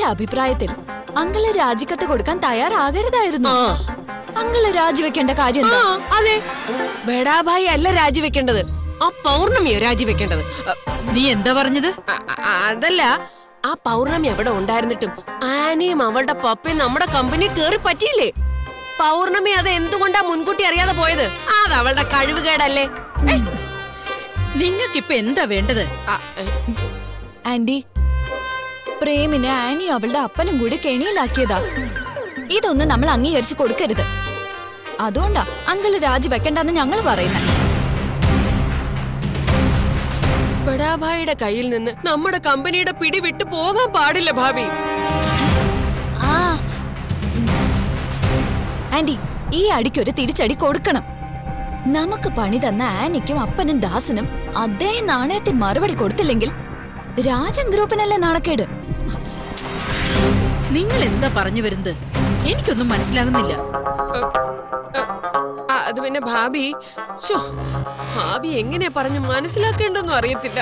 എന്റെ അഭിപ്രായത്തിൽ അങ്കിള് രാജിക്കത്ത് കൊടുക്കാൻ തയ്യാറാകരുതായിരുന്നു ആ അങ്കിള് രാജിവെക്കേണ്ട കാര്യം ആ, എന്താ അതെ ബഡാഭായി അല്ല രാജിവെക്കേണ്ടത് ആ പൗർണമിയോ രാജിവെക്കേണ്ടത് അ, നീ എന്താ പറഞ്ഞത് അ- അ- അതല്ല ആ പൗർണമി അവിടെ ഉണ്ടായിരുന്നിട്ടും ആനയും അവളുടെ പപ്പയും നമ്മുടെ കമ്പനി കേറി പറ്റിയില്ലേ പൗർണമി അത് എന്തുകൊണ്ടാ മുൻകൂട്ടി അറിയാതെ പോയത് അത് അവളുടെ കഴിവുകേടല്ലേ നിങ്ങൾക്കിപ്പൊ എന്താ വേണ്ടത് അ, എ, ആന്റി പ്രേമിനെ ആനി അവളുടെ അപ്പനും കൂടി കെണിയിലാക്കിയതാ ഇതൊന്നും നമ്മൾ അംഗീകരിച്ചു കൊടുക്കരുത് അതുകൊണ്ടാ അങ്കിള് രാജിവെക്കണ്ടെന്ന് ഞങ്ങൾ പറയുന്നത് ബഡാഭായിയുടെ കയ്യിൽ നിന്ന് നമ്മുടെ കമ്പനിയുടെ പിടി വിട്ടു പോകാൻ പാടില്ല ഭാവി ആ ഉം. ആന്റി ഈ അടിക്കൊരു തിരിച്ചടി കൊടുക്കണം നമുക്ക് പണി തന്ന ആനിക്കും അപ്പനും ദാസനും അതേ നാണയത്തിൽ മറുപടി കൊടുത്തില്ലെങ്കിൽ രാജൻ ഗ്രൂപ്പിനല്ലേ നാണക്കേട് നിങ്ങൾ എന്താ പറഞ്ഞു വരുന്നത് എനിക്കൊന്നും മനസ്സിലാകുന്നില്ല എ, എ, അ, അത് പിന്നെ ഭാബി ശോ, ഭാബി എങ്ങനെയാ പറഞ്ഞ് മനസ്സിലാക്കേണ്ടെന്നും അറിയത്തില്ല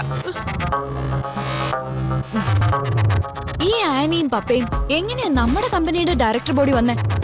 ഈ ആനിയും പപ്പയും എങ്ങനെയാ നമ്മുടെ കമ്പനിയുടെ ഡയറക്ടർ ബോഡി വന്നേ